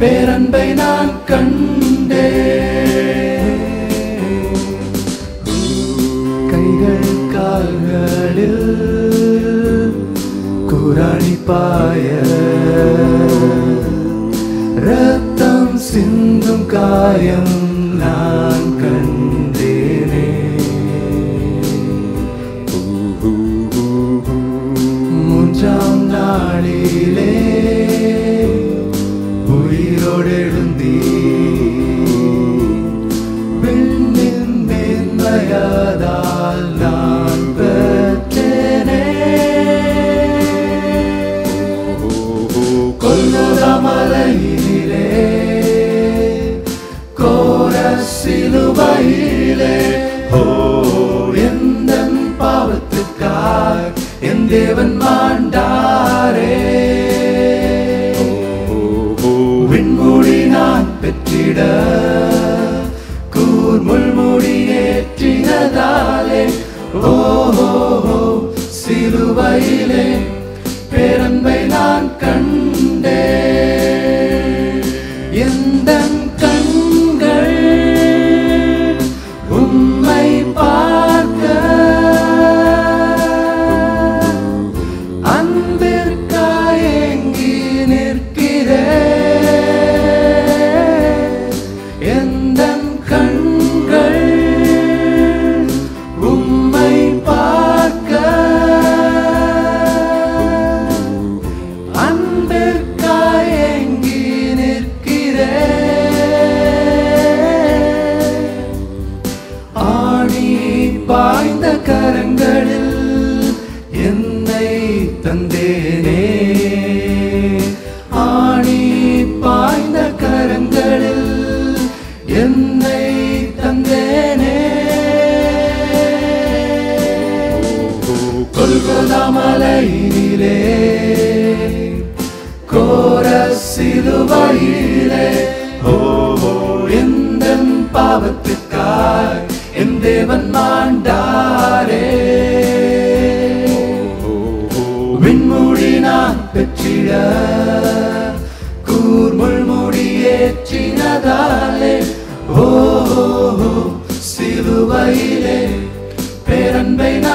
பேரன்பை நான் கண்டே கைகள் கால்களில் குராணி பாய ரத்தம் சிந்தும் காயம் நான் கண்டேனே மூன்றாம் நாளிலே உயிரோடு எழுந்தி விண்ணின் மேன்மையதால் நான் பெற்றேனே கொல்லுதமலையிலே கோர சிலுவையிலே ஓ எந்த பாவத்துக்காய் என் தேவன் மாண்டாரே விண்மூடி நான் பெற்றிட கூர்முள் மூடி ஏற்றினதாலே ஓ சிலுவையிலே பேரன்பை நான் கண்டே எந்த கண்கள் உம்மை பார்க்க அன்பிற்காய் ஏங்கி நிற்கிறே எந்த கண்கள் உம்மை பார்க்க அன்பிற்காய் ஏங்கி நிற்கிறே ஆணி பாய்ந்த கரங்களில் என்னை தந்தேனே ஆணி பாய்ந்த கரங்களில் என்னை தந்தேனே கொல்கொதாமலையிலே கோர சிலுவையிலே ஓ எந்த பாவத்துக்காய் என் தேவன் மாண்டாரே விண்மூடி நான் பெற்றிட கூர்முள் மூடி ஏற்றினதாலே ஓ சிலுவையிலே பேரன்பை நான்